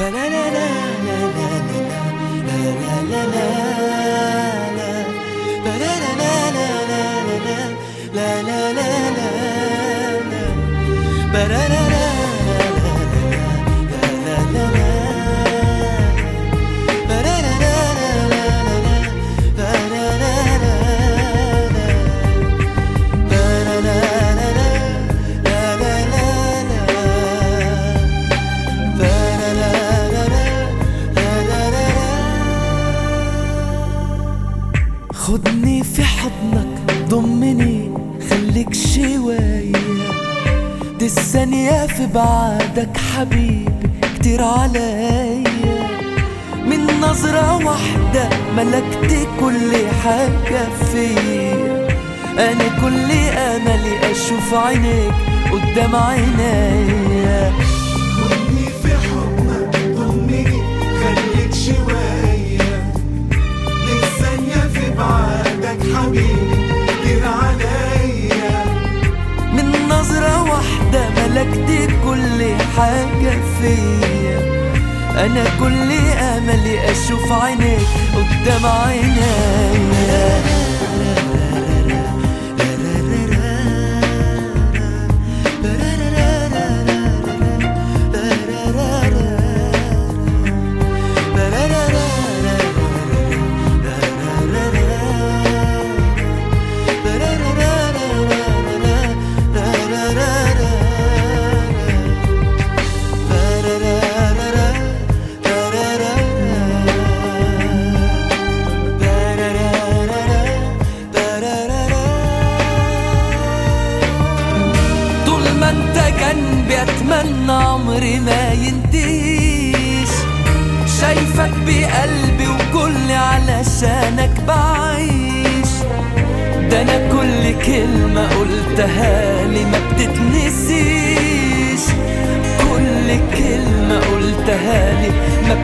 فلا لا لا لا لا لا لا لا لا لا فلا لا لا لا لا لا لا لا لا لا فلا لا لا لا لا لا لا فلا لا لا لا لا لا فلا لا لا لا لا لا خدني في حضنك ضمني خليك شوية دي الثانية في بعدك حبيبي كتير عليا من نظرة واحدة ملكت كل حاجة فيا أنا كل أملي أشوف عينيك قدام عينيا خدني في حضنك ضمني خليك شوية للثانية في بعدك حبيبي كتير عليا من نظرة واحدة ملكت كل حاجة فيا أنا كل أملي أشوف عينيك قدام عينيا طول ما انت جنبي اتمنى عمري ما ينتهيش شايفك بقلبي وكل علشانك بعيش ده انا كل كلمة قلتها لي ما بتتنسيش كل كلمة قلتها لي ما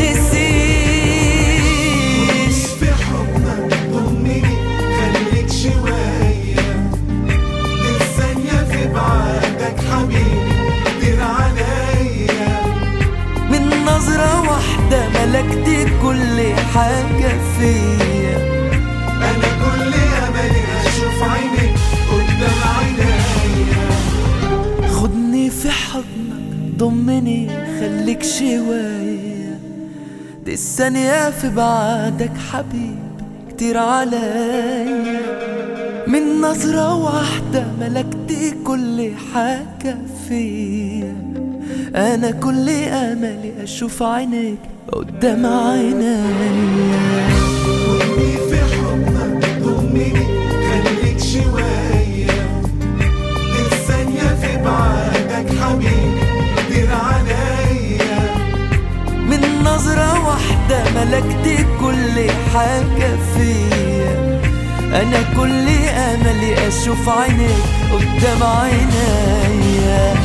بتتنسيش في حضنك ضمني خليك شوية للثانية في بعدك حبيبي كتير عليا من نظرة واحدة ملكت كل حاجة فيا أنا كل أملي أشوف عينيك قدام عينيا خدني في حضنك ضمني خليك شوية دي الثانية في بعدك حبيبي كتير عليا من نظرة واحدة ملكت كل حاجة فيا أنا كل أملي أشوف عينيك قدام عينيا خدني في حضنك ضمني خليك شوية للثانية في بعدك حبيبي كتير عليا من نظرة واحدة ملكت كل حاجة فيا أنا كل أملي أشوف عينيك قدام عينيا